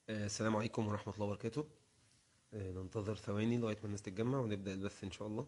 آه، السلام عليكم ورحمة الله وبركاته آه، ننتظر ثواني لغاية ما الناس تتجمع ونبدأ البث إن شاء الله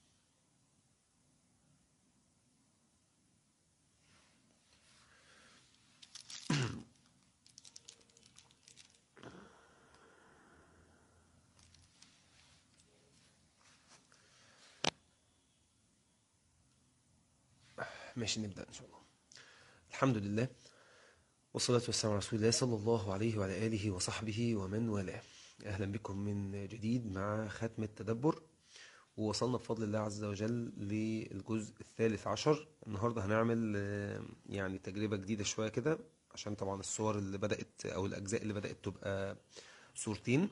ماشي نبدأ إن شاء الله الحمد لله والصلاة والسلام على رسول الله صلى الله عليه وعلى آله وصحبه ومن والاه أهلا بكم من جديد مع ختم التدبر ووصلنا بفضل الله عز وجل للجزء الثالث عشر النهاردة هنعمل آه، يعني تجربة جديدة شوية كده عشان طبعا الصور اللي بدأت أو الأجزاء اللي بدأت تبقى صورتين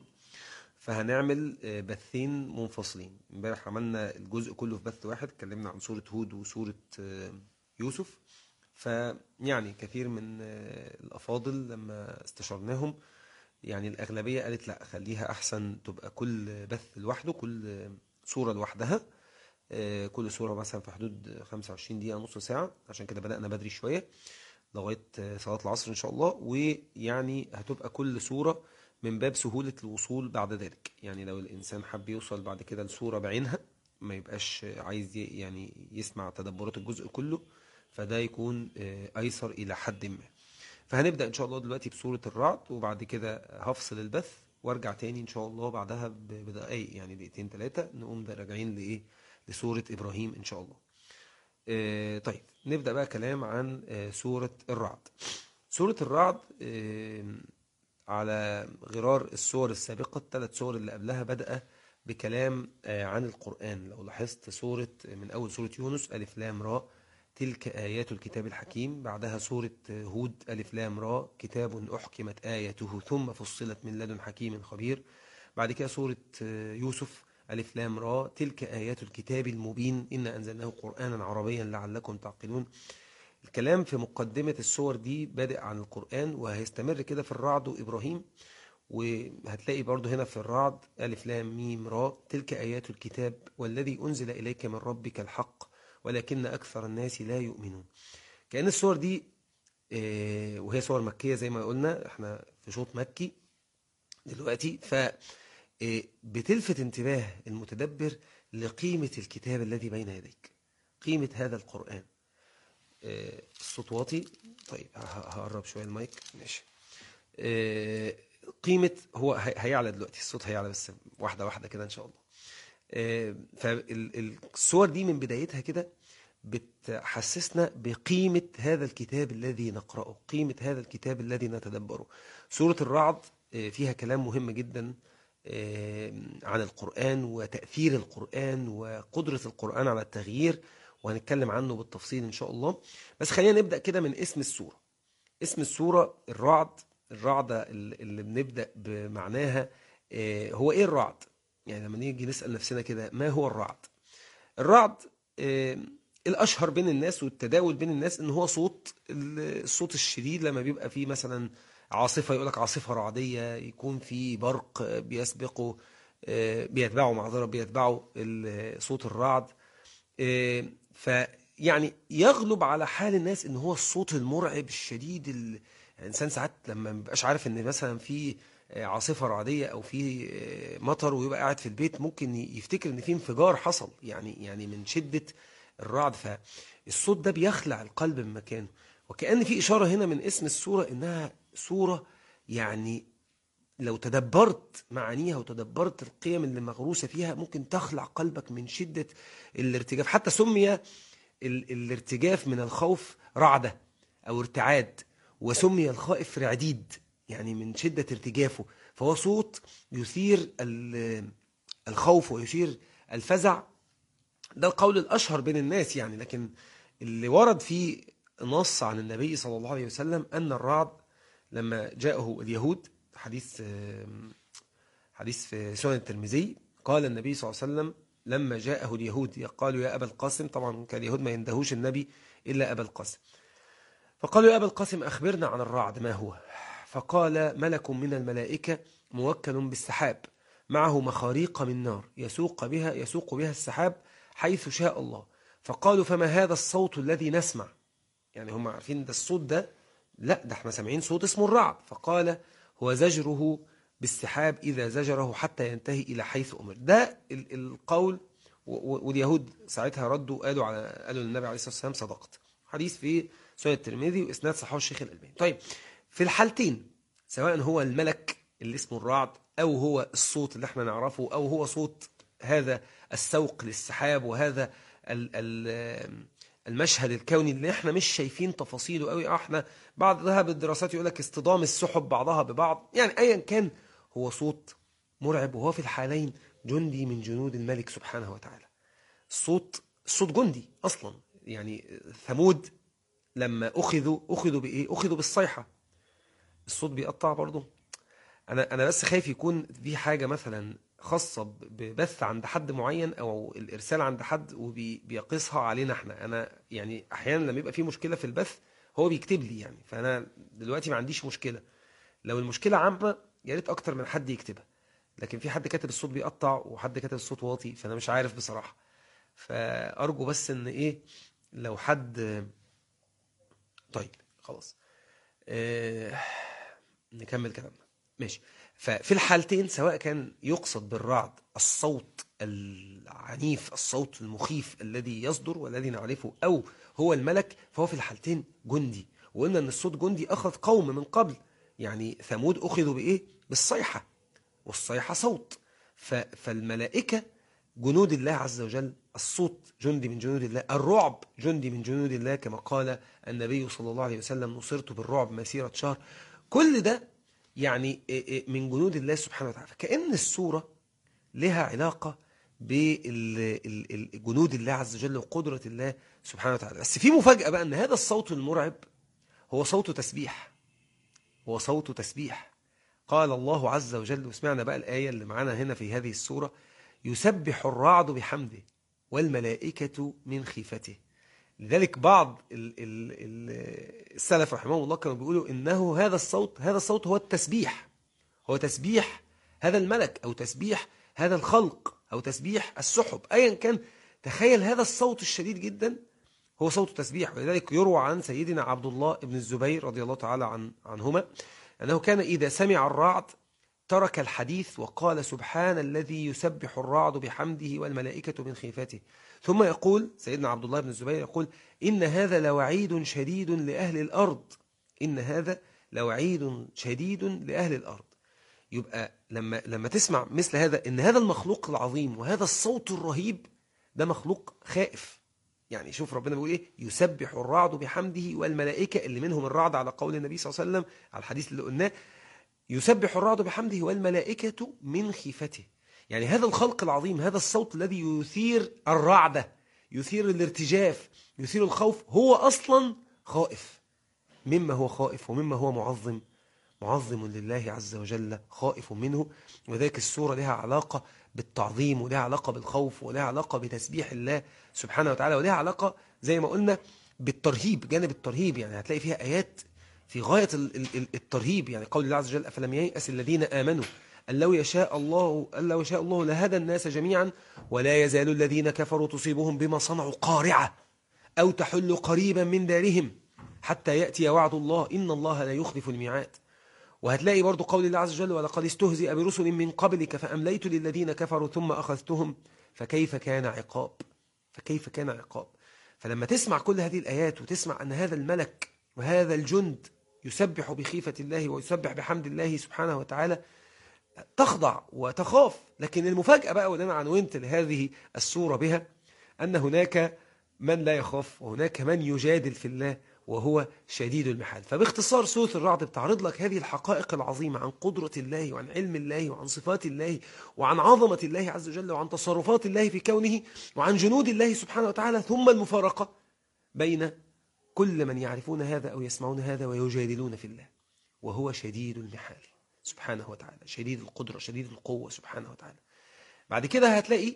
فهنعمل آه، بثين منفصلين امبارح عملنا الجزء كله في بث واحد اتكلمنا عن سورة هود وسورة آه، يوسف فيعني كثير من آه، الأفاضل لما استشرناهم يعني الأغلبية قالت لا خليها أحسن تبقى كل بث لوحده كل صورة لوحدها آه، كل صورة مثلا في حدود 25 دقيقة نص ساعة عشان كده بدأنا بدري شوية لغاية آه، صلاة العصر إن شاء الله ويعني هتبقى كل صورة من باب سهولة الوصول بعد ذلك يعني لو الإنسان حب يوصل بعد كده لصورة بعينها ما يبقاش عايز ي- يعني يسمع تدبرات الجزء كله فده يكون آه، أيسر إلى حد ما فهنبدأ إن شاء الله دلوقتي بسورة الرعد وبعد كده هفصل البث وارجع تاني إن شاء الله بعدها ب- بدقايق يعني دقيقتين ثلاثة نقوم ده راجعين لإيه لسورة إبراهيم إن شاء الله آه، طيب نبدأ بقى كلام عن آه، سورة الرعد سورة الرعد آه، على غرار السور السابقة الثلاث سور اللي قبلها بدأ بكلام آه، عن القرآن لو لاحظت سورة من أول سورة يونس ألف لام راء تلك آيات الكتاب الحكيم بعدها سورة آه، هود ألف لام راء كتاب أحكمت آياته ثم فصلت من لدن حكيم خبير بعد كده سورة آه، يوسف ألف لام راء تلك آيات الكتاب المبين إنا أنزلناه قرآنا عربيا لعلكم تعقلون الكلام في مقدمة السور دي بادئ عن القرآن وهيستمر كده في الرعد وإبراهيم وهتلاقي برضو هنا في الرعد ألف لام ميم را تلك آيات الكتاب والذي أنزل إليك من ربك الحق ولكن أكثر الناس لا يؤمنون كأن السور دي آه، وهي سور مكية زي ما قلنا احنا في شوط مكي دلوقتي ف آه، بتلفت انتباه المتدبر لقيمة الكتاب الذي بين يديك قيمة هذا القرآن آه، الصوت واطي طيب ه- هقرب شوية المايك ماشي آه، قيمة هو هي- هيعلى دلوقتي الصوت هيعلى بس واحدة واحدة كده إن شاء الله فالصور دي من بدايتها كده بتحسسنا بقيمة هذا الكتاب الذي نقرأه قيمة هذا الكتاب الذي نتدبره سورة الرعد آه، فيها كلام مهم جدا آه، عن القرآن وتأثير القرآن وقدرة القرآن على التغيير وهنتكلم عنه بالتفصيل إن شاء الله بس خلينا نبدأ كده من اسم السورة اسم السورة الرعد الرعدة اللي اللي بنبدأ بمعناها آه، هو إيه الرعد؟ يعني لما نيجي نسأل نفسنا كده ما هو الرعد؟ الرعد آه، الأشهر بين الناس والتداول بين الناس إن هو صوت ال- الصوت الشديد لما بيبقى فيه مثلا عاصفة يقولك عاصفة رعدية يكون في برق آه، بيسبقه آه، بيتبعه معذرة بيتبعه ال- صوت الرعد آه، فيعني يغلب على حال الناس ان هو الصوت المرعب الشديد ال- الانسان ساعات لما ما بيبقاش عارف ان مثلا في آه، عاصفه رعديه او في آه، مطر ويبقى قاعد في البيت ممكن ي- يفتكر ان في انفجار حصل يعني يعني من شده الرعد فالصوت ده بيخلع القلب من مكانه وكأن في اشاره هنا من اسم السوره انها سوره يعني لو تدبرت معانيها وتدبرت القيم اللي مغروسة فيها ممكن تخلع قلبك من شدة الارتجاف حتى سمي ال- الارتجاف من الخوف رعدة أو ارتعاد وسمي الخائف رعديد يعني من شدة ارتجافه فهو صوت يثير ال- الخوف ويثير الفزع ده القول الأشهر بين الناس يعني لكن اللي ورد فيه نص عن النبي صلى الله عليه وسلم أن الرعد لما جاءه اليهود حديث آم، حديث في سنن الترمذي قال النبي صلى الله عليه وسلم لما جاءه اليهود قالوا يا أبا القاسم طبعا كان اليهود ما يندهوش النبي إلا أبا القاسم فقالوا يا أبا القاسم أخبرنا عن الرعد ما هو فقال ملك من الملائكة موكل بالسحاب معه مخاريق من نار يسوق بها يسوق بها السحاب حيث شاء الله فقالوا فما هذا الصوت الذي نسمع يعني هم عارفين ده الصوت ده لا ده احنا سامعين صوت اسمه الرعد فقال هو زجره بالسحاب إذا زجره حتى ينتهي إلى حيث أمر ده ال- القول و- و- واليهود ساعتها ردوا قالوا على قالوا للنبي عليه الصلاة والسلام صدقت حديث في سنة الترمذي وإسناد صححه الشيخ الألباني طيب في الحالتين سواء هو الملك اللي اسمه الرعد أو هو الصوت اللي احنا نعرفه أو هو صوت هذا السوق للسحاب وهذا ال ال المشهد الكوني اللي احنا مش شايفين تفاصيله قوي اه احنا بعض ذهب الدراسات يقول لك اصطدام السحب بعضها ببعض يعني ايا كان هو صوت مرعب وهو في الحالين جندي من جنود الملك سبحانه وتعالى الصوت الصوت جندي اصلا يعني ثمود لما اخذوا اخذوا بايه اخذوا بالصيحه الصوت بيقطع برضه انا انا بس خايف يكون في حاجه مثلا خاصه ب- ببث عند حد معين او الارسال عند حد وبيقيسها علينا احنا انا يعني احيانا لما يبقى في مشكله في البث هو بيكتب لي يعني فانا دلوقتي ما عنديش مشكله لو المشكله عامه يا ريت اكتر من حد يكتبها لكن في حد كاتب الصوت بيقطع وحد كاتب الصوت واطي فانا مش عارف بصراحه فارجو بس ان ايه لو حد طيب خلاص آه، نكمل كلامنا ماشي ففي الحالتين سواء كان يقصد بالرعد الصوت العنيف الصوت المخيف الذي يصدر والذي نعرفه أو هو الملك فهو في الحالتين جندي وقلنا أن الصوت جندي أخذ قوم من قبل يعني ثمود أخذوا بإيه؟ بالصيحة والصيحة صوت ف- فالملائكة جنود الله عز وجل الصوت جندي من جنود الله الرعب جندي من جنود الله كما قال النبي صلى الله عليه وسلم نصرت بالرعب مسيرة شهر كل ده يعني إيه إيه من جنود الله سبحانه وتعالى كأن السورة لها علاقة بجنود الله عز وجل وقدرة الله سبحانه وتعالى بس في مفاجأة بقى أن هذا الصوت المرعب هو صوت تسبيح هو صوت تسبيح قال الله عز وجل وسمعنا بقى الآية اللي معانا هنا في هذه السورة يسبح الرعد بحمده والملائكة من خيفته لذلك بعض ال- ال- ال- السلف رحمه الله كانوا بيقولوا إنه هذا الصوت هذا الصوت هو التسبيح هو تسبيح هذا الملك أو تسبيح هذا الخلق أو تسبيح السحب أيا كان تخيل هذا الصوت الشديد جدا هو صوت تسبيح ولذلك يروى عن سيدنا عبد الله بن الزبير رضي الله تعالى عن عنهما أنه كان إذا سمع الرعد ترك الحديث وقال سبحان الذي يسبح الرعد بحمده والملائكة من خيفته ثم يقول سيدنا عبد الله بن الزبير يقول إن هذا لوعيد شديد لأهل الأرض إن هذا لوعيد شديد لأهل الأرض يبقى لما لما تسمع مثل هذا ان هذا المخلوق العظيم وهذا الصوت الرهيب ده مخلوق خائف يعني شوف ربنا بيقول ايه يسبح الرعد بحمده والملائكه اللي منهم الرعد على قول النبي صلى الله عليه وسلم على الحديث اللي قلناه يسبح الرعد بحمده والملائكه من خيفته يعني هذا الخلق العظيم هذا الصوت الذي يثير الرعده يثير الارتجاف يثير الخوف هو اصلا خائف مما هو خائف ومما هو معظم معظم لله عز وجل خائف منه وذلك السورة لها علاقة بالتعظيم ولها علاقة بالخوف ولها علاقة بتسبيح الله سبحانه وتعالى ولها علاقة زي ما قلنا بالترهيب جانب الترهيب يعني هتلاقي فيها آيات في غاية ال- ال- ال- الترهيب يعني قول الله عز وجل أفلم ييأس الذين آمنوا أن لو يشاء الله أن لو يشاء الله لهدى الناس جميعا ولا يزال الذين كفروا تصيبهم بما صنعوا قارعة أو تحل قريبا من دارهم حتى يأتي وعد الله إن الله لا يخلف الميعاد وهتلاقي برضو قول الله عز وجل ولقد استهزئ برسل من قبلك فأمليت للذين كفروا ثم أخذتهم فكيف كان عقاب فكيف كان عقاب فلما تسمع كل هذه الآيات وتسمع أن هذا الملك وهذا الجند يسبح بخيفة الله ويسبح بحمد الله سبحانه وتعالى تخضع وتخاف لكن المفاجأة بقى وده أنا عنونت لهذه السورة بها أن هناك من لا يخاف وهناك من يجادل في الله وهو شديد المحال فباختصار سورة الرعد بتعرض لك هذه الحقائق العظيمة عن قدرة الله وعن علم الله وعن صفات الله وعن عظمة الله عز وجل وعن تصرفات الله في كونه وعن جنود الله سبحانه وتعالى ثم المفارقة بين كل من يعرفون هذا أو يسمعون هذا ويجادلون في الله وهو شديد المحال سبحانه وتعالى شديد القدرة شديد القوة سبحانه وتعالى بعد كده هتلاقي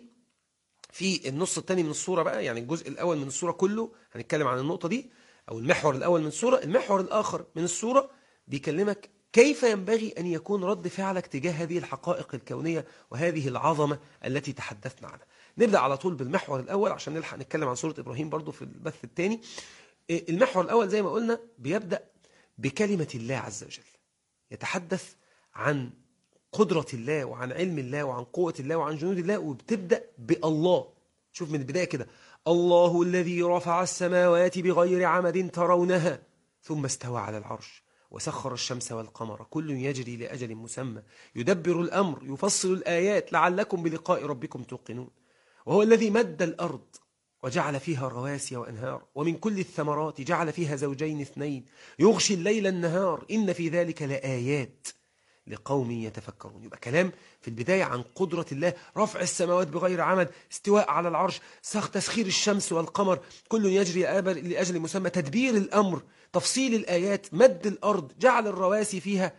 في النص الثاني من الصورة بقى يعني الجزء الأول من الصورة كله هنتكلم عن النقطة دي أو المحور الأول من الصورة المحور الآخر من الصورة بيكلمك كيف ينبغي أن يكون رد فعلك تجاه هذه الحقائق الكونية وهذه العظمة التي تحدثنا عنها نبدأ على طول بالمحور الأول عشان نلحق نتكلم عن سورة إبراهيم برضو في البث الثاني المحور الأول زي ما قلنا بيبدأ بكلمة الله عز وجل يتحدث عن قدرة الله وعن علم الله وعن قوة الله وعن جنود الله وبتبدأ بالله شوف من البداية كده الله الذي رفع السماوات بغير عمد ترونها ثم استوى على العرش وسخر الشمس والقمر كل يجري لأجل مسمى يدبر الأمر يفصل الآيات لعلكم بلقاء ربكم توقنون وهو الذي مد الأرض وجعل فيها رواسي وأنهار ومن كل الثمرات جعل فيها زوجين اثنين يغشي الليل النهار إن في ذلك لآيات لقوم يتفكرون يبقى كلام في البداية عن قدرة الله رفع السماوات بغير عمد استواء على العرش سخ تسخير الشمس والقمر كل يجري لأجل مسمى تدبير الأمر تفصيل الآيات مد الأرض جعل الرواسي فيها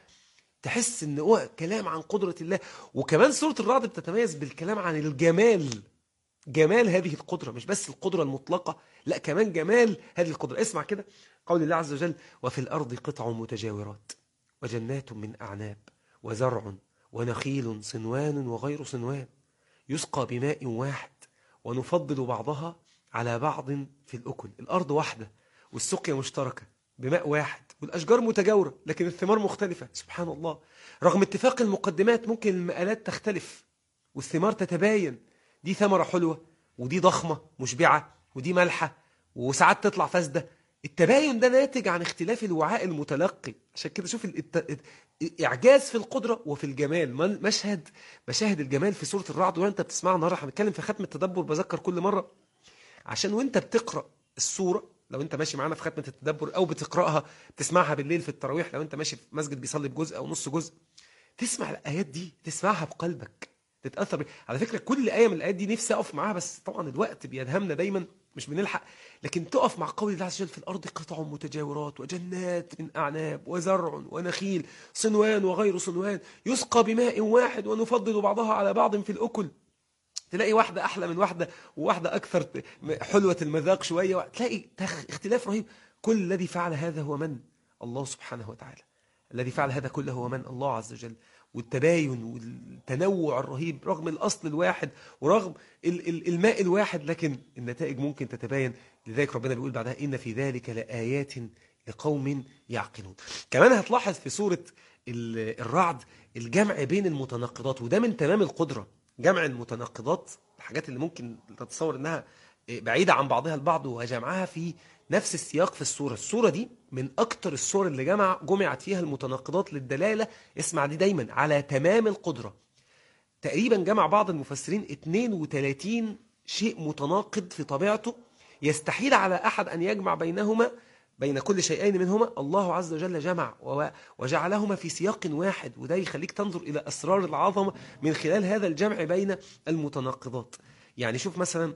تحس ان هو كلام عن قدرة الله وكمان سورة الرعد بتتميز بالكلام عن الجمال جمال هذه القدرة مش بس القدرة المطلقة لا كمان جمال هذه القدرة اسمع كده قول الله عز وجل وفي الأرض قطع متجاورات وجنات من أعناب وزرع ونخيل صنوان وغير صنوان يسقى بماء واحد ونفضل بعضها على بعض في الأكل الأرض واحدة والسقيا مشتركة بماء واحد والأشجار متجاورة لكن الثمار مختلفة سبحان الله رغم اتفاق المقدمات ممكن المآلات تختلف والثمار تتباين دي ثمرة حلوة ودي ضخمة مشبعة ودي ملحة وساعات تطلع فاسدة التباين ده ناتج عن اختلاف الوعاء المتلقي عشان كده شوف الت... إعجاز في القدرة وفي الجمال مشهد مشاهد الجمال في سورة الرعد وانت بتسمعها النهارده هنتكلم في ختم التدبر بذكر كل مرة عشان وانت بتقرأ السورة لو انت ماشي معانا في ختمة التدبر او بتقرأها بتسمعها بالليل في التراويح لو انت ماشي في مسجد بيصلي بجزء او نص جزء تسمع الآيات دي تسمعها بقلبك تتأثر بيه. على فكرة كل آية من الآيات دي نفسي أقف معاها بس طبعا الوقت بيدهمنا دايما مش بنلحق لكن تقف مع قول الله عز وجل في الأرض قطع متجاورات وجنات من أعناب وزرع ونخيل صنوان وغير صنوان يسقى بماء واحد ونفضل بعضها على بعض في الأكل تلاقي واحدة أحلى من واحدة وواحدة أكثر حلوة المذاق شوية تلاقي اختلاف رهيب كل الذي فعل هذا هو من الله سبحانه وتعالى الذي فعل هذا كله هو من الله عز وجل والتباين والتنوع الرهيب رغم الأصل الواحد ورغم الماء الواحد لكن النتائج ممكن تتباين لذلك ربنا بيقول بعدها إن في ذلك لآيات لقوم يعقلون كمان هتلاحظ في سورة الرعد الجمع بين المتناقضات وده من تمام القدرة جمع المتناقضات الحاجات اللي ممكن تتصور انها بعيدة عن بعضها البعض وجمعها في نفس السياق في السورة السورة دي من أكتر السور اللي جمع جمعت فيها المتناقضات للدلالة اسمع دي دايما على تمام القدرة تقريبا جمع بعض المفسرين 32 شيء متناقض في طبيعته يستحيل على أحد أن يجمع بينهما بين كل شيئين منهما الله عز وجل جمع وجعلهما في سياق واحد وده يخليك تنظر إلى أسرار العظمة من خلال هذا الجمع بين المتناقضات يعني شوف مثلا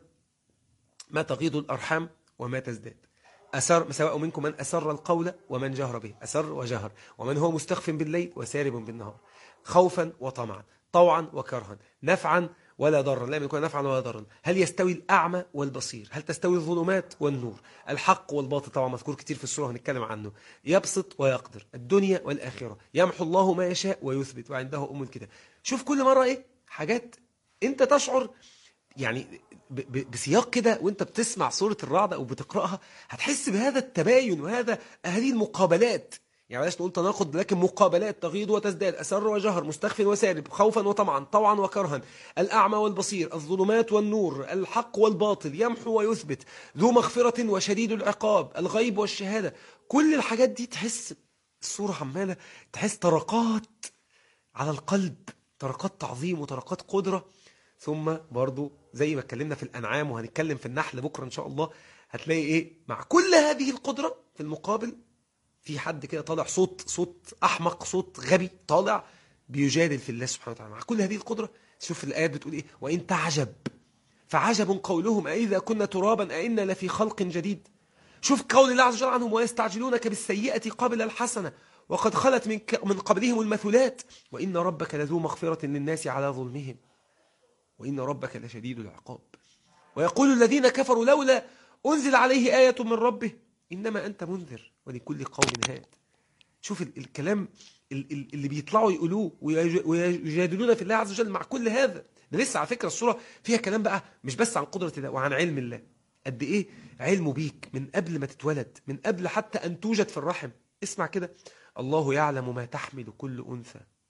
ما تغيض الأرحام وما تزداد أسر سواء منكم من أسر القول ومن جهر به أسر وجهر ومن هو مستخف بالليل وسارب بالنهار خوفا وطمعا طوعا وكرها نفعا ولا ضرا لا يكون نفعا ولا ضرا هل يستوي الأعمى والبصير هل تستوي الظلمات والنور الحق والباطل طبعا مذكور كتير في السورة هنتكلم عنه يبسط ويقدر الدنيا والآخرة يمحو الله ما يشاء ويثبت وعنده أم الكتاب شوف كل مرة إيه حاجات أنت تشعر يعني بسياق كده وانت بتسمع سورة الرعد او بتقرأها هتحس بهذا التباين وهذا هذه المقابلات يعني بلاش نقول تناقض لكن مقابلات تغيض وتزداد أسر وجهر مستخف وسارب خوفا وطمعا طوعا وكرها الأعمى والبصير الظلمات والنور الحق والباطل يمحو ويثبت ذو مغفرة وشديد العقاب الغيب والشهادة كل الحاجات دي تحس الصورة عمالة تحس طرقات على القلب طرقات تعظيم وطرقات قدرة ثم برضو زي ما اتكلمنا في الأنعام وهنتكلم في النحل بكرة إن شاء الله هتلاقي إيه مع كل هذه القدرة في المقابل في حد كده طالع صوت صوت أحمق صوت غبي طالع بيجادل في الله سبحانه وتعالى مع كل هذه القدرة شوف الآيات بتقول إيه وإن تعجب فعجب قولهم أئذا كنا ترابا أئنا لفي خلق جديد شوف قول الله عز وجل عنهم ويستعجلونك بالسيئة قبل الحسنة وقد خلت من, من قبلهم المثلات وإن ربك لذو مغفرة للناس على ظلمهم وإن ربك لشديد العقاب ويقول الذين كفروا لولا أنزل عليه آية من ربه إنما أنت منذر ولكل قوم هاد شوف الكلام اللي بيطلعوا يقولوه ويجادلون في الله عز وجل مع كل هذا ده لسه على فكرة الصورة فيها كلام بقى مش بس عن قدرة الله وعن علم الله قد إيه علمه بيك من قبل ما تتولد من قبل حتى أن توجد في الرحم اسمع كده الله يعلم ما تحمل كل أنثى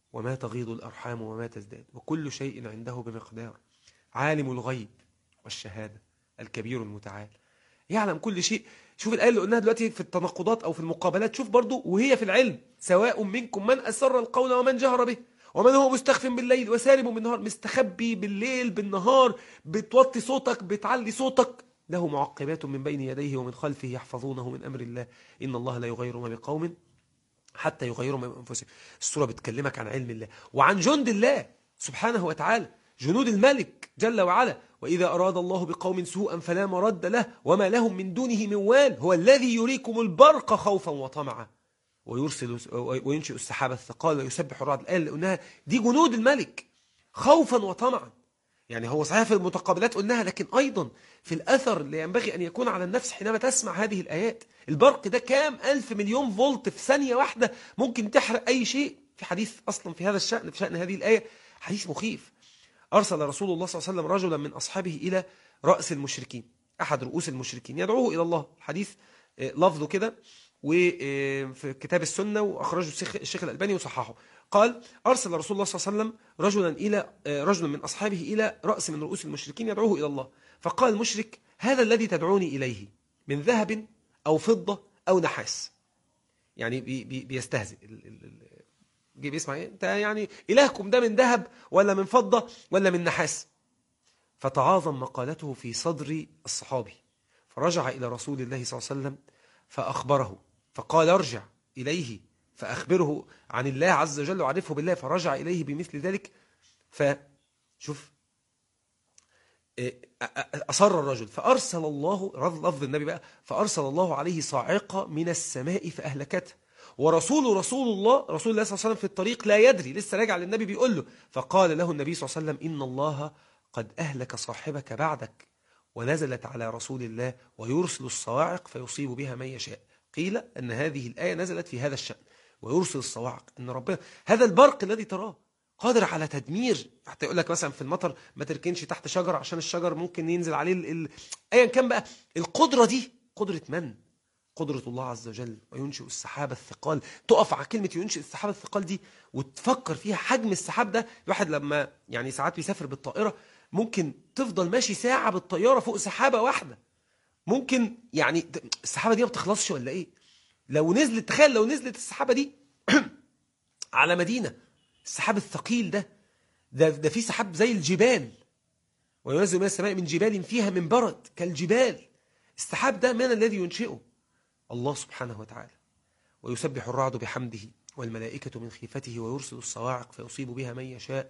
وما تغيض الأرحام وما تزداد وكل شيء عنده بمقدار عالم الغيب والشهادة الكبير المتعال يعلم كل شيء شوف الآية اللي قلناها دلوقتي في التناقضات أو في المقابلات شوف برضو وهي في العلم سواء منكم من أسر القول ومن جهر به ومن هو مستخف بالليل وسارب بالنهار مستخبي بالليل بالنهار بتوطي صوتك بتعلي صوتك له معقبات من بين يديه ومن خلفه يحفظونه من أمر الله إن الله لا يغير ما بقوم حتى يغيروا ما بأنفسهم السورة بتكلمك عن علم الله وعن جند الله سبحانه وتعالى جنود الملك جل وعلا وإذا أراد الله بقوم سوءا فلا مرد له وما لهم من دونه من وال هو الذي يريكم البرق خوفا وطمعا ويرسل وينشئ السحاب الثقال ويسبح الرعد الآية اللي قلناها دي جنود الملك خوفا وطمعا يعني هو صحيح في المتقابلات قلناها لكن أيضا في الأثر اللي ينبغي أن يكون على النفس حينما تسمع هذه الآيات البرق ده كام ألف مليون فولت في ثانية واحدة ممكن تحرق أي شيء في حديث أصلا في هذا الشأن في شأن هذه الآية حديث مخيف أرسل رسول الله صلى الله عليه وسلم رجلا من أصحابه إلى رأس المشركين أحد رؤوس المشركين يدعوه إلى الله الحديث لفظه كده وفي كتاب السنة وأخرجه الشيخ الألباني وصححه قال أرسل رسول الله صلى الله عليه وسلم رجلا إلى رجلا من أصحابه إلى رأس من رؤوس المشركين يدعوه إلى الله فقال المشرك هذا الذي تدعوني إليه من ذهب أو فضة أو نحاس يعني بي بي بيستهزئ جه بيسمع ايه انت يعني إلهكم ده من ذهب ولا من فضة ولا من نحاس فتعاظم مقالته في صدر الصحابي فرجع إلى رسول الله صلى الله عليه وسلم فأخبره فقال ارجع إليه فأخبره عن الله عز وجل وعرفه بالله فرجع إليه بمثل ذلك فشوف أصر الرجل فأرسل الله لفظ النبي بقى فأرسل الله عليه صاعقة من السماء فأهلكته ورسول رسول الله رسول الله صلى الله عليه وسلم في الطريق لا يدري لسه راجع للنبي بيقول له فقال له النبي صلى الله عليه وسلم إن الله قد أهلك صاحبك بعدك ونزلت على رسول الله ويرسل الصواعق فيصيب بها من يشاء قيل أن هذه الآية نزلت في هذا الشأن ويرسل الصواعق أن ربنا هذا البرق الذي تراه قادر على تدمير حتى يقول لك مثلا في المطر ما تركنش تحت شجر عشان الشجر ممكن ينزل عليه ال... ال... ايا كان بقى القدرة دي قدرة من قدرة الله عز وجل وينشئ السحاب الثقال تقف على كلمة ينشئ السحاب الثقال دي وتفكر فيها حجم السحاب ده الواحد لما يعني ساعات بيسافر بالطائرة ممكن تفضل ماشي ساعة بالطيارة فوق سحابة واحدة ممكن يعني السحابة دي ما بتخلصش ولا ايه لو نزلت تخيل لو نزلت السحابة دي على مدينة السحاب الثقيل ده ده, ده في سحاب زي الجبال وينزل من السماء من جبال فيها من برد كالجبال السحاب ده من الذي ينشئه الله سبحانه وتعالى ويسبح الرعد بحمده والملائكة من خيفته ويرسل الصواعق فيصيب بها من يشاء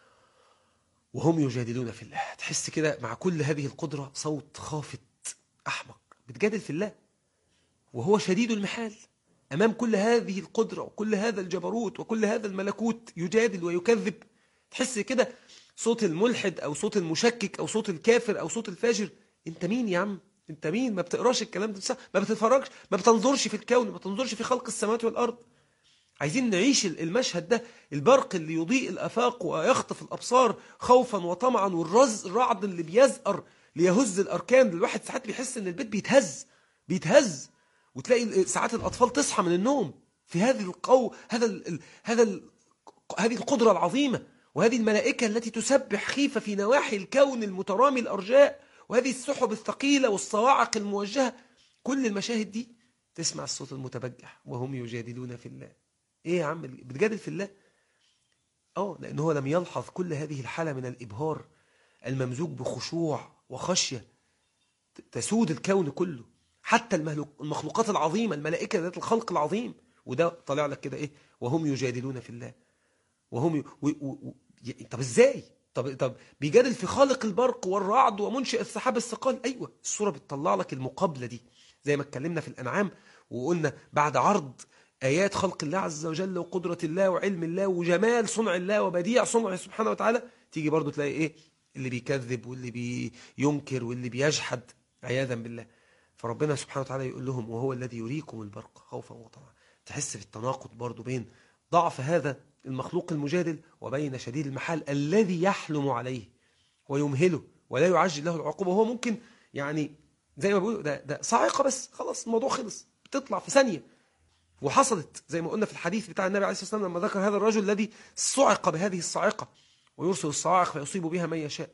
وهم يجادلون في الله تحس كده مع كل هذه القدرة صوت خافت أحمق بتجادل في الله وهو شديد المحال أمام كل هذه القدرة وكل هذا الجبروت وكل هذا الملكوت يجادل ويكذب تحس كده صوت الملحد أو صوت المشكك أو صوت الكافر أو صوت الفاجر أنت مين يا عم أنت مين ما بتقراش الكلام ده ما بتتفرجش ما بتنظرش في الكون ما بتنظرش في خلق السماوات والأرض عايزين نعيش المشهد ده البرق اللي يضيء الأفاق ويخطف الأبصار خوفا وطمعا والرز الرعد اللي بيزقر ليهز الأركان الواحد ساعات بيحس إن البيت بيتهز بيتهز وتلاقي ساعات الأطفال تصحى من النوم في هذه القو هذا ال... هذا ال... هذه القدرة العظيمة وهذه الملائكة التي تسبح خيفة في نواحي الكون المترامي الأرجاء وهذه السحب الثقيلة والصواعق الموجهة كل المشاهد دي تسمع الصوت المتبجح وهم يجادلون في الله ايه يا عم بتجادل في الله اه لأنه هو لم يلحظ كل هذه الحالة من الإبهار الممزوج بخشوع وخشية تسود الكون كله حتى المخلوقات العظيمة الملائكة ذات الخلق العظيم وده طالع لك كده ايه وهم يجادلون في الله وهم ي... و... و... طب ازاي طب طب بيجادل في خالق البرق والرعد ومنشئ السحاب الثقال ايوه الصوره بتطلع لك المقابله دي زي ما اتكلمنا في الانعام وقلنا بعد عرض ايات خلق الله عز وجل وقدره الله وعلم الله وجمال صنع الله وبديع صنعه سبحانه وتعالى تيجي برضو تلاقي ايه اللي بيكذب واللي بينكر واللي بيجحد عياذا بالله فربنا سبحانه وتعالى يقول لهم وهو الذي يريكم البرق خوفا وطمعا تحس بالتناقض برضو بين ضعف هذا المخلوق المجادل وبين شديد المحال الذي يحلم عليه ويمهله ولا يعجل له العقوبة وهو ممكن يعني زي ما بيقولوا ده, ده صاعقة بس خلاص الموضوع خلص بتطلع في ثانية وحصلت زي ما قلنا في الحديث بتاع النبي عليه الصلاة والسلام لما ذكر هذا الرجل الذي صعق بهذه الصاعقة ويرسل الصواعق فيصيب بها من يشاء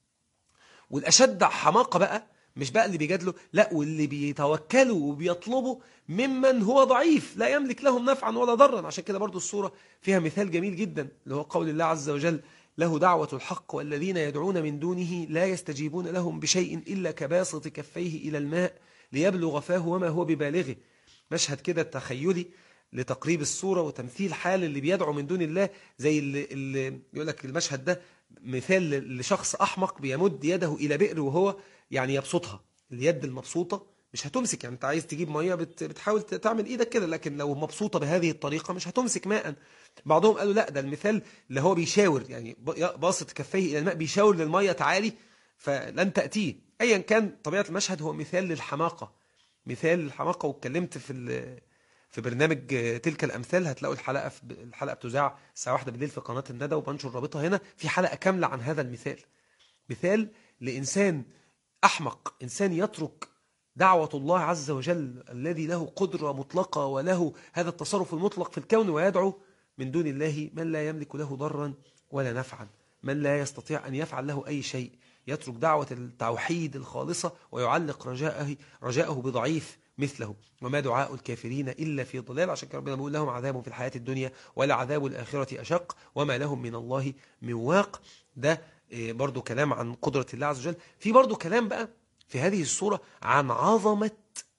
والأشد حماقة بقى مش بقى اللي بيجادله لا واللي بيتوكلوا وبيطلبوا ممن هو ضعيف لا يملك لهم نفعا ولا ضرا عشان كده برضو الصورة فيها مثال جميل جدا اللي هو قول الله عز وجل له دعوة الحق والذين يدعون من دونه لا يستجيبون لهم بشيء إلا كباسط كفيه إلى الماء ليبلغ فاه وما هو ببالغه مشهد كده تخيلي لتقريب الصورة وتمثيل حال اللي بيدعو من دون الله زي اللي, اللي يقول لك المشهد ده مثال لشخص أحمق بيمد يده إلى بئر وهو يعني يبسطها اليد المبسوطة مش هتمسك يعني انت عايز تجيب مية بت بتحاول تعمل ايدك كده لكن لو مبسوطة بهذه الطريقة مش هتمسك ماء بعضهم قالوا لا ده المثال اللي هو بيشاور يعني باسط كفيه إلى الماء بيشاور للمية تعالي فلن تأتيه أيا كان طبيعة المشهد هو مثال للحماقة مثال للحماقة واتكلمت في في برنامج تلك الأمثال هتلاقوا الحلقة في الحلقة بتذاع الساعة واحدة بالليل في قناة الندى وبنشر رابطها هنا في حلقة كاملة عن هذا المثال مثال لإنسان أحمق إنسان يترك دعوة الله عز وجل الذي له قدرة مطلقة وله هذا التصرف المطلق في الكون ويدعو من دون الله من لا يملك له ضرا ولا نفعا من لا يستطيع أن يفعل له أي شيء يترك دعوة التوحيد الخالصة ويعلق رجاءه, رجاءه بضعيف مثله وما دعاء الكافرين إلا في ضلال عشان كده ربنا بيقول لهم عذاب في الحياة الدنيا ولا عذاب الآخرة أشق وما لهم من الله من واق ده برضو كلام عن قدرة الله عز وجل في برضو كلام بقى في هذه الصورة عن عظمة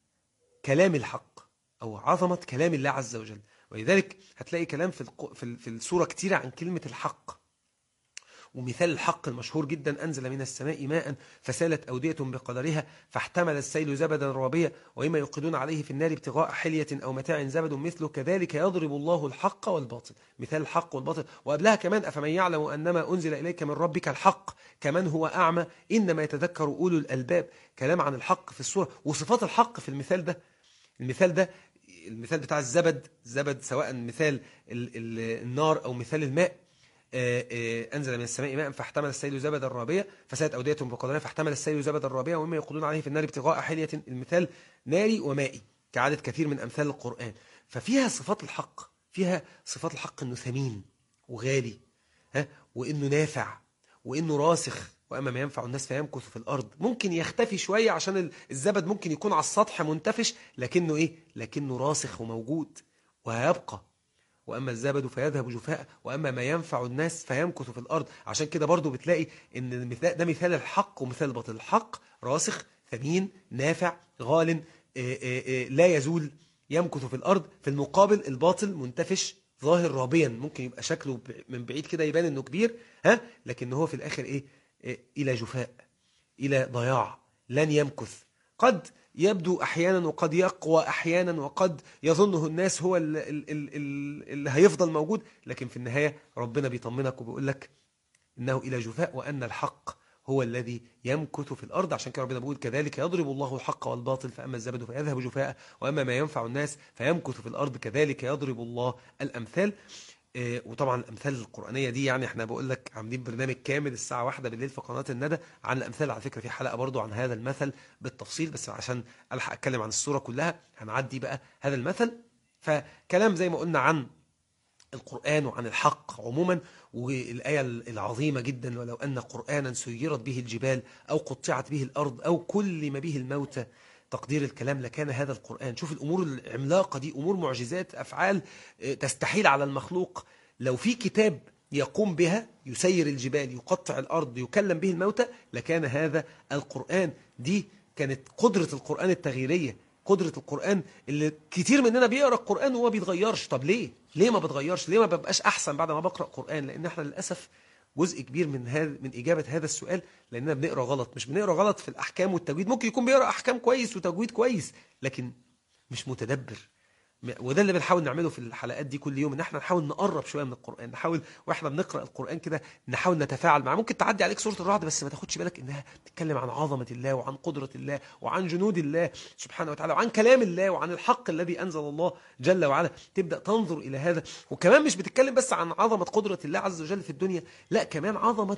كلام الحق أو عظمة كلام الله عز وجل ولذلك هتلاقي كلام في في الصورة كتير عن كلمة الحق ومثال الحق المشهور جدا أنزل من السماء ماء فسالت أودية بقدرها فاحتمل السيل زبدا رابيا وإما يوقدون عليه في النار ابتغاء حلية أو متاع زبد مثله كذلك يضرب الله الحق والباطل مثال الحق والباطل وقبلها كمان أفمن يعلم أنما أنزل إليك من ربك الحق كمن هو أعمى إنما يتذكر أولو الألباب كلام عن الحق في السورة وصفات الحق في المثال ده المثال ده المثال بتاع الزبد الزبد سواء مثال النار أو مثال الماء أنزل من السماء ماء فاحتمل السيل زبد الرابية فسالت أودية بقدرها فاحتمل السيل زبد الرابية ومما يقولون عليه في النار ابتغاء حلية المثال ناري ومائي كعادة كثير من أمثال القرآن ففيها صفات الحق فيها صفات الحق أنه ثمين وغالي ها وأنه نافع وأنه راسخ وأما ما ينفع الناس فيمكث في الأرض ممكن يختفي شوية عشان الزبد ممكن يكون على السطح منتفش لكنه إيه؟ لكنه راسخ وموجود وهيبقى وأما الزبد فيذهب جفاء وأما ما ينفع الناس فيمكث في الأرض عشان كده برضو بتلاقي إن ده مثال الحق ومثال الباطل الحق راسخ ثمين نافع غال لا يزول يمكث في الأرض في المقابل الباطل منتفش ظاهر رابيا ممكن يبقى شكله من بعيد كده يبان انه كبير ها لكن هو في الآخر إيه إلى جفاء إلى ضياع لن يمكث قد يبدو أحيانا وقد يقوى أحيانا وقد يظنه الناس هو اللي, اللي هيفضل موجود لكن في النهاية ربنا بيطمنك وبيقول لك إنه إلى جفاء وأن الحق هو الذي يمكث في الأرض عشان كده ربنا بيقول كذلك يضرب الله الحق والباطل فأما الزبد فيذهب جفاء وأما ما ينفع الناس فيمكث في الأرض كذلك يضرب الله الأمثال وطبعا الأمثال القرآنية دي يعني احنا بقول لك عاملين برنامج كامل الساعة واحدة بالليل في قناة الندى عن الأمثال على فكرة في حلقة برضو عن هذا المثل بالتفصيل بس عشان ألحق أتكلم عن الصورة كلها هنعدي بقى هذا المثل فكلام زي ما قلنا عن القرآن وعن الحق عموما والآية العظيمة جدا ولو أن قرآنا سيرت به الجبال أو قطعت به الأرض أو كلم به الموتى تقدير الكلام لكان هذا القرآن شوف الأمور العملاقة دي أمور معجزات أفعال تستحيل على المخلوق لو في كتاب يقوم بها يسير الجبال يقطع الأرض يكلم به الموتى لكان هذا القرآن دي كانت قدرة القرآن التغييرية قدرة القرآن اللي كتير مننا بيقرأ القرآن وهو بيتغيرش طب ليه؟ ليه ما بتغيرش؟ ليه ما ببقاش أحسن بعد ما بقرأ قرآن؟ لأن احنا للأسف جزء كبير من هذا من إجابة هذا السؤال لأننا بنقرأ غلط مش بنقرأ غلط في الأحكام والتجويد ممكن يكون بيقرأ أحكام كويس وتجويد كويس لكن مش متدبر وده اللي بنحاول نعمله في الحلقات دي كل يوم ان احنا نحاول نقرب شويه من القران نحاول واحنا بنقرا القران كده نحاول نتفاعل معاه ممكن تعدي عليك سوره الرعد بس ما تاخدش بالك انها بتتكلم عن عظمه الله وعن قدره الله وعن جنود الله سبحانه وتعالى وعن كلام الله وعن الحق الذي انزل الله جل وعلا تبدا تنظر الى هذا وكمان مش بتتكلم بس عن عظمه قدره الله عز وجل في الدنيا لا كمان عظمه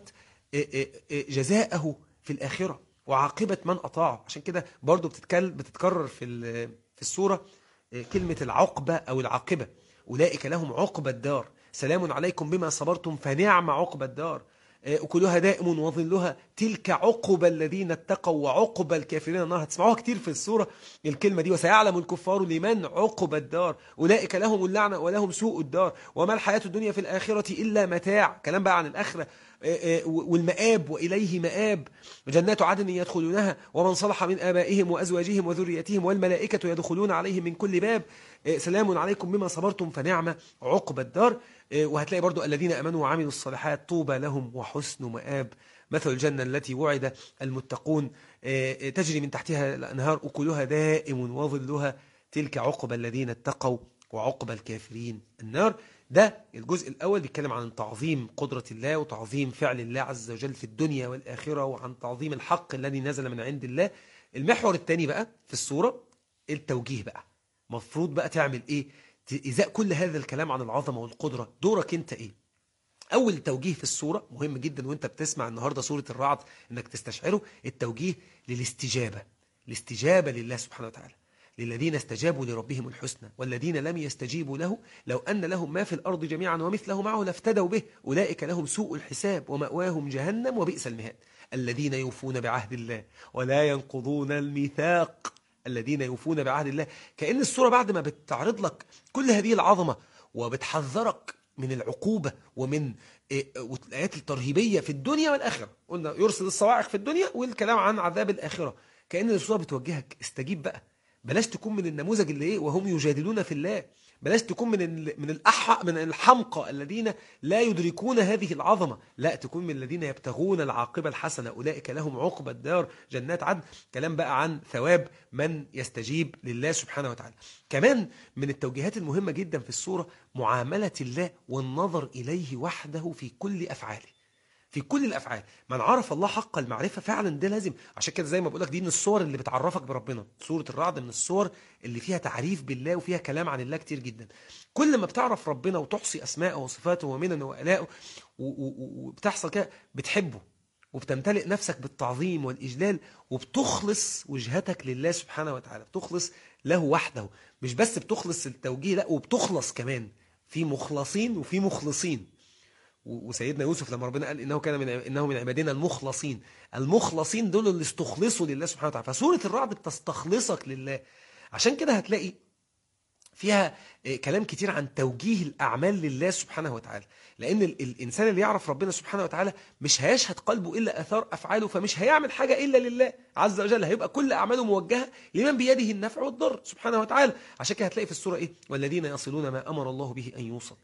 جزاءه في الاخره وعاقبه من اطاعه عشان كده برضو بتتكلم بتتكرر في في السوره كلمة العقبة أو العاقبة أولئك لهم عقبة الدار سلام عليكم بما صبرتم فنعم عقبة الدار أكلها دائم وظلها تلك عقب الذين اتقوا وعقب الكافرين النار هتسمعوها كتير في السورة الكلمة دي وسيعلم الكفار لمن عقب الدار أولئك لهم اللعنة ولهم سوء الدار وما الحياة الدنيا في الآخرة إلا متاع كلام بقى عن الآخرة والمآب وإليه مآب جنات عدن يدخلونها ومن صلح من آبائهم وأزواجهم وذريتهم والملائكة يدخلون عليهم من كل باب سلام عليكم بما صبرتم فنعم عقب الدار وهتلاقي برضو الذين أمنوا وعملوا الصالحات طوبى لهم وحسن مآب مثل الجنة التي وعد المتقون تجري من تحتها الأنهار أكلها دائم وظلها تلك عقب الذين اتقوا وعقب الكافرين النار ده الجزء الأول بيتكلم عن تعظيم قدرة الله وتعظيم فعل الله عز وجل في الدنيا والآخرة وعن تعظيم الحق الذي نزل من عند الله المحور الثاني بقى في الصورة التوجيه بقى مفروض بقى تعمل ايه إزاء كل هذا الكلام عن العظمة والقدرة دورك انت ايه أول توجيه في الصورة مهم جدا وانت بتسمع النهاردة سورة الرعد انك تستشعره التوجيه للاستجابة الاستجابة لله سبحانه وتعالى للذين استجابوا لربهم الحسنى والذين لم يستجيبوا له لو أن لهم ما في الأرض جميعا ومثله معه لافتدوا به أولئك لهم سوء الحساب ومأواهم جهنم وبئس المهاد الذين يوفون بعهد الله ولا ينقضون الميثاق الذين يوفون بعهد الله كأن السورة بعد ما بتعرض لك كل هذه العظمة وبتحذرك من العقوبة ومن الآيات الترهيبية في الدنيا والآخرة قلنا يرسل الصواعق في الدنيا والكلام عن عذاب الآخرة كأن السورة بتوجهك استجيب بقى بلاش تكون من النموذج اللي ايه وهم يجادلون في الله بلاش تكون من من الأح من الحمقى الذين لا يدركون هذه العظمة لا تكون من الذين يبتغون العاقبة الحسنة أولئك لهم عقبة الدار جنات عدن كلام بقى عن ثواب من يستجيب لله سبحانه وتعالى كمان من التوجيهات المهمة جدا في السورة معاملة الله والنظر إليه وحده في كل أفعاله في كل الافعال من عرف الله حق المعرفه فعلا ده لازم عشان كده زي ما بقول لك دي من الصور اللي بتعرفك بربنا سوره الرعد من الصور اللي فيها تعريف بالله وفيها كلام عن الله كتير جدا كل ما بتعرف ربنا وتحصي اسماءه وصفاته ومننه والائه وبتحصل كده بتحبه وبتمتلئ نفسك بالتعظيم والاجلال وبتخلص وجهتك لله سبحانه وتعالى بتخلص له وحده مش بس بتخلص التوجيه لا وبتخلص كمان في مخلصين وفي مخلصين وسيدنا يوسف لما ربنا قال انه كان من انه من عبادنا المخلصين المخلصين دول اللي استخلصوا لله سبحانه وتعالى فسوره الرعد بتستخلصك لله عشان كده هتلاقي فيها كلام كتير عن توجيه الاعمال لله سبحانه وتعالى لان الانسان اللي يعرف ربنا سبحانه وتعالى مش هيشهد قلبه الا اثار افعاله فمش هيعمل حاجه الا لله عز وجل هيبقى كل اعماله موجهه لمن بيده النفع والضر سبحانه وتعالى عشان كده هتلاقي في السوره ايه والذين يصلون ما امر الله به ان يوصل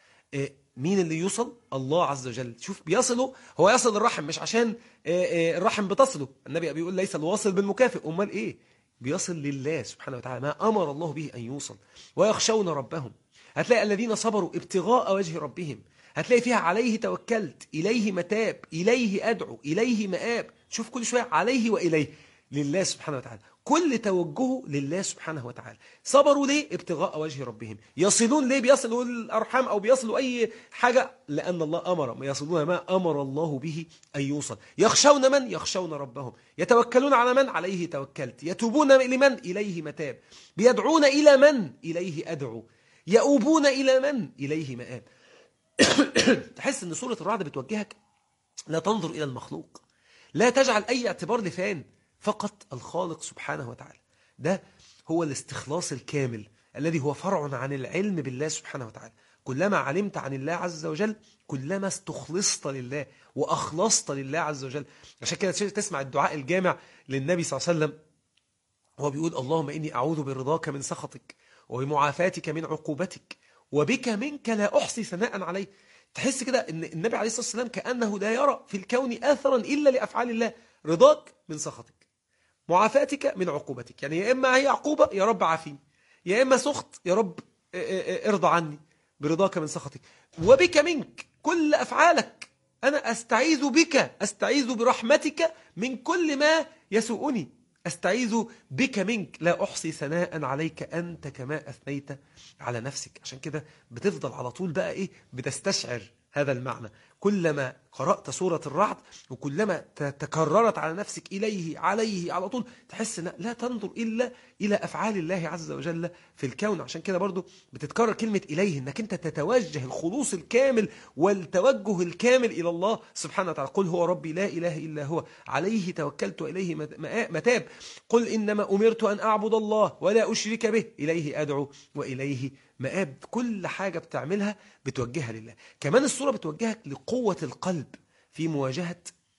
مين اللي يوصل الله عز وجل شوف بيصله هو يصل الرحم مش عشان الرحم بتصله النبي بيقول ليس الواصل بالمكافئ امال ايه بيصل لله سبحانه وتعالى ما امر الله به ان يوصل ويخشون ربهم هتلاقي الذين صبروا ابتغاء وجه ربهم هتلاقي فيها عليه توكلت اليه متاب اليه ادعو اليه مآب شوف كل شويه عليه واليه لله سبحانه وتعالى كل توجهه لله سبحانه وتعالى صبروا ليه ابتغاء وجه ربهم يصلون ليه بيصلوا الأرحام أو بيصلوا أي حاجة لأن الله أمر يصلون ما أمر الله به أن يوصل يخشون من يخشون ربهم يتوكلون على من عليه توكلت يتوبون لمن إليه متاب بيدعون إلى من إليه أدعو يؤوبون إلى من إليه مآب تحس أن سورة الرعد بتوجهك لا تنظر إلى المخلوق لا تجعل أي اعتبار لفان فقط الخالق سبحانه وتعالى ده هو الاستخلاص الكامل الذي هو فرع عن العلم بالله سبحانه وتعالى كلما علمت عن الله عز وجل كلما استخلصت لله وأخلصت لله عز وجل عشان كده تسمع الدعاء الجامع للنبي صلى الله عليه وسلم هو بيقول اللهم إني أعوذ برضاك من سخطك وبمعافاتك من عقوبتك وبك منك لا أحصي ثناء عليه تحس كده ان النبي عليه الصلاة والسلام كأنه لا يرى في الكون آثرا إلا لأفعال الله رضاك من سخطك معافاتك من عقوبتك يعني يا إما هي عقوبة يا رب عافيني يا إما سخط يا رب ارضى عني برضاك من سخطك وبك منك كل أفعالك أنا أستعيذ بك أستعيذ برحمتك من كل ما يسوءني أستعيذ بك منك لا أحصي ثناء عليك أنت كما أثنيت على نفسك عشان كده بتفضل على طول بقى إيه بتستشعر هذا المعنى كلما قرأت سورة الرعد وكلما تكررت على نفسك إليه عليه على طول تحس أن لا تنظر إلا إلى أفعال الله عز وجل في الكون عشان كده برضو بتتكرر كلمة إليه أنك أنت تتوجه الخلوص الكامل والتوجه الكامل إلى الله سبحانه وتعالى قل هو ربي لا إله إلا هو عليه توكلت وإليه متاب قل إنما أمرت أن أعبد الله ولا أشرك به إليه أدعو وإليه مآب كل حاجة بتعملها بتوجهها لله كمان الصورة بتوجهك لقوة القلب في مواجهة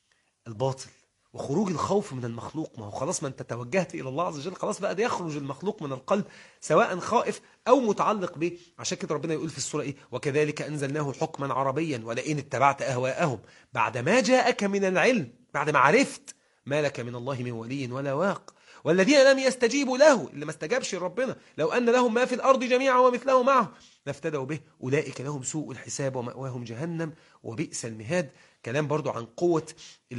الباطل وخروج الخوف من المخلوق ما هو خلاص ما انت توجهت إلى الله عز وجل خلاص بقى ده يخرج المخلوق من القلب سواء خائف أو متعلق به عشان كده ربنا يقول في السورة إيه وكذلك أنزلناه حكما عربيا ولئن اتبعت أهواءهم بعد ما جاءك من العلم بعد ما عرفت ما لك من الله من ولي ولا واق والذين لم يستجيبوا له اللي ما استجابش لربنا لو أن لهم ما في الأرض جميعا ومثله معه لافتدوا به أولئك لهم سوء الحساب ومأواهم جهنم وبئس المهاد كلام برضو عن قوة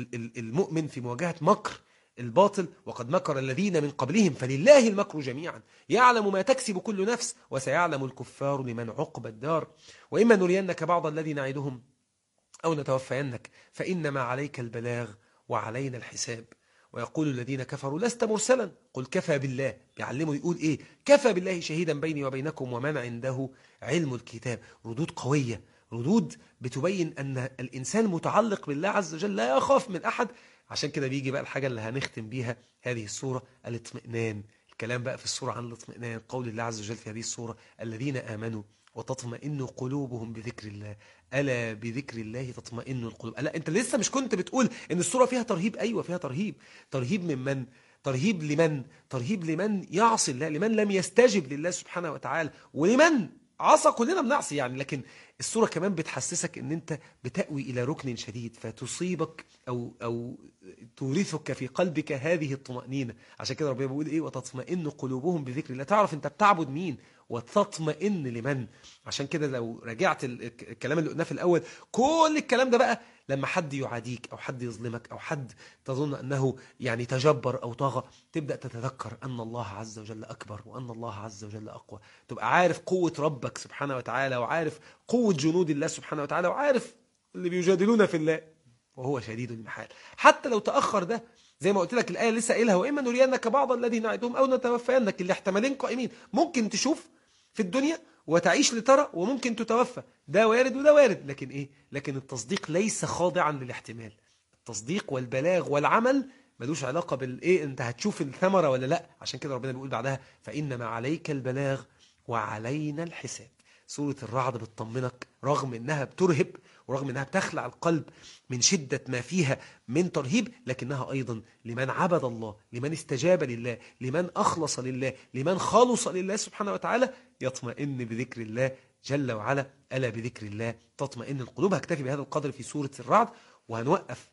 المؤمن في مواجهة مكر الباطل وقد مكر الذين من قبلهم فلله المكر جميعا يعلم ما تكسب كل نفس وسيعلم الكفار لمن عقب الدار وإما نرينك بعض الذي نعدهم أو نتوفينك فإنما عليك البلاغ وعلينا الحساب ويقول الذين كفروا لست مرسلا قل كفى بالله بيعلمه يقول إيه كفى بالله شهيدا بيني وبينكم ومن عنده علم الكتاب ردود قوية ردود بتبين أن الإنسان متعلق بالله عز وجل لا يخاف من أحد عشان كده بيجي بقى الحاجة اللي هنختم بيها هذه السورة الاطمئنان الكلام بقى في السورة عن الاطمئنان قول الله عز وجل في هذه السورة الذين آمنوا وتطمئن قلوبهم بذكر الله ألا بذكر الله تطمئن القلوب ألا أنت لسه مش كنت بتقول إن السورة فيها ترهيب أيوة فيها ترهيب ترهيب من من ترهيب لمن ترهيب لمن يعصي الله لمن لم يستجب لله سبحانه وتعالى ولمن عصى كلنا بنعصي يعني لكن السورة كمان بتحسسك ان انت بتأوي الى ركن شديد فتصيبك او او تورثك في قلبك هذه الطمأنينة عشان كده ربنا بيقول ايه وتطمئن قلوبهم بذكر الله تعرف انت بتعبد مين وتطمئن لمن عشان كده لو راجعت الكلام اللي قلناه في الاول كل الكلام ده بقى لما حد يعاديك او حد يظلمك او حد تظن انه يعني تجبر او طغى تبدا تتذكر ان الله عز وجل اكبر وان الله عز وجل اقوى تبقى عارف قوه ربك سبحانه وتعالى وعارف قوه جنود الله سبحانه وتعالى وعارف اللي بيجادلون في الله وهو شديد المحال حتى لو تاخر ده زي ما قلت لك الايه لسه قايلها واما نرينك بعض الذي نعدهم او نتوفينك الاحتمالين قائمين ممكن تشوف في الدنيا وتعيش لترى وممكن تتوفى ده وارد وده وارد لكن إيه؟ لكن التصديق ليس خاضعا للاحتمال التصديق والبلاغ والعمل ملوش علاقة بالإيه أنت هتشوف الثمرة ولا لا عشان كده ربنا بيقول بعدها فإنما عليك البلاغ وعلينا الحساب سورة الرعد بتطمنك رغم إنها بترهب ورغم أنها بتخلع القلب من شدة ما فيها من ترهيب لكنها أيضا لمن عبد الله لمن استجاب لله لمن أخلص لله لمن خلص لله سبحانه وتعالى يطمئن بذكر الله جل وعلا ألا بذكر الله تطمئن القلوب هكتفي بهذا القدر في سورة الرعد وهنوقف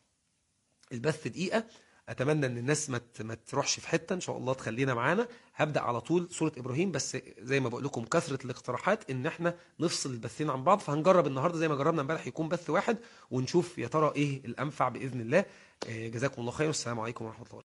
البث دقيقة اتمنى ان الناس ما ما تروحش في حته ان شاء الله تخلينا معانا هبدا على طول سوره ابراهيم بس زي ما بقول لكم كثره الاقتراحات ان احنا نفصل البثين عن بعض فهنجرب النهارده زي ما جربنا امبارح يكون بث واحد ونشوف يا ترى ايه الانفع باذن الله جزاكم الله خير والسلام عليكم ورحمه الله